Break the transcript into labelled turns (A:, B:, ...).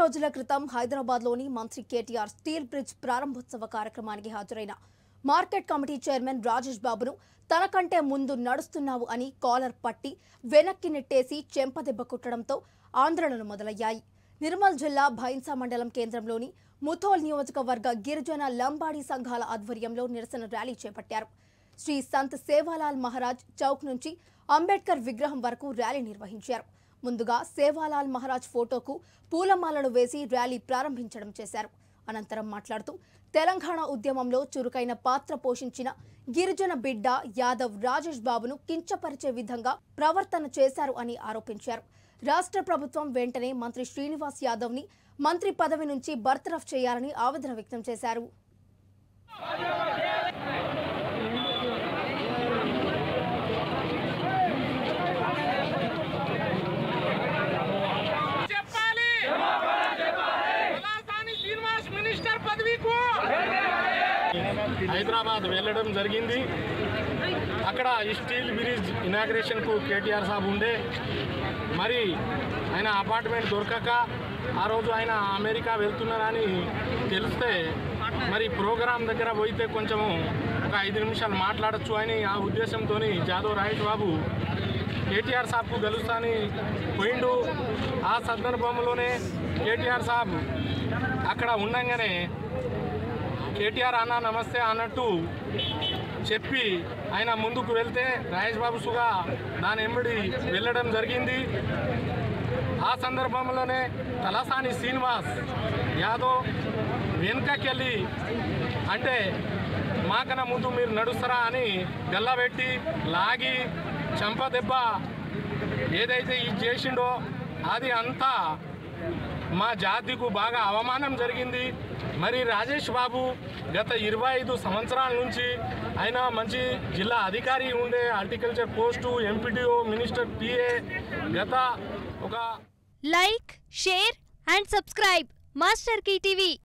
A: రోజుల క్రితం హైదరాబాద్లోని మంత్రి కేటీఆర్ స్టీల్ బ్రిడ్జ్ ప్రారంభోత్సవ కార్యక్రమానికి హాజరైన మార్కెట్ కమిటీ చైర్మన్ రాజేష్ బాబును తనకంటే ముందు నడుస్తున్నావు అని కాలర్ పట్టి వెనక్కి నెట్టేసి చెంపదెబ్బ కుట్టడంతో ఆందోళనలు మొదలయ్యాయి నిర్మల్ జిల్లా భైన్సా మండలం కేంద్రంలోని ముథోల్ నియోజకవర్గ గిరిజన లంబాడీ సంఘాల ఆధ్వర్యంలో నిరసన ర్యాలీ చేపట్టారు శ్రీ సంత్ సేవాలాల్ మహారాజ్ చౌక్ నుంచి అంబేద్కర్ విగ్రహం వరకు ర్యాలీ నిర్వహించారు ముందుగా సేవాలాల్ మహారాజ్ ఫోటోకు పూలమాలలు వేసి ర్యాలీ ప్రారంభించడం చేశారు అనంతరం మాట్లాడుతూ తెలంగాణ ఉద్యమంలో చురుకైన పాత్ర పోషించిన గిరిజన బిడ్డ యాదవ్ రాజేష్ బాబును కించపరిచే విధంగా ప్రవర్తన చేశారు అని ఆరోపించారు రాష్ట్ర ప్రభుత్వం వెంటనే మంత్రి శ్రీనివాస్ యాదవ్ని మంత్రి పదవి నుంచి బర్తరఫ్ చేయాలని ఆవేదన వ్యక్తం చేశారు
B: చెప్పాలి కళాసాని శ్రీనివాస్ మినిస్టర్ పదవికు
C: హైదరాబాద్ వెళ్ళడం జరిగింది అక్కడ ఈ స్టీల్ బ్రిడ్జ్ ఇనాగ్రేషన్కు కేటీఆర్ సాబ్ ఉండే మరి ఆయన అపార్ట్మెంట్ దొరకక ఆ రోజు ఆయన అమెరికా వెళ్తున్నారని తెలిస్తే మరి ప్రోగ్రాం దగ్గర పోయితే కొంచెము ఒక ఐదు నిమిషాలు మాట్లాడొచ్చు అని ఆ ఉద్దేశంతో జాదవ్ రాయేష్ బాబు కేటీఆర్ సాబ్కు కలుస్తాని పోయిండు ఆ సందర్భంలోనే కేటీఆర్ సాబ్ అక్కడ ఉండంగానే కేటీఆర్ అన్న నమస్తే అన్నట్టు చెప్పి ఆయన ముందుకు వెళ్తే రాజేష్ బాబు సుగా దాని ఎంబడి వెళ్ళడం జరిగింది ఆ సందర్భంలోనే తలసాని శ్రీనివాస్ యాదవ్ వెనుకకెళ్ళి అంటే మాకన్నా ముందు మీరు నడుస్తారా అని గల్లబెట్టి లాగి చంప దెబ్బ ఏదైతే ఇది చేసిండో అది అంతా మా జాతికు బాగా అవమానం జరిగింది మరి రాజేష్ బాబు గత ఇరవై ఐదు సంవత్సరాల నుంచి ఆయన మంచి జిల్లా అధికారి ఉండే horticulture post MPDO minister PA గత ఒక
D: like share and subscribe master TV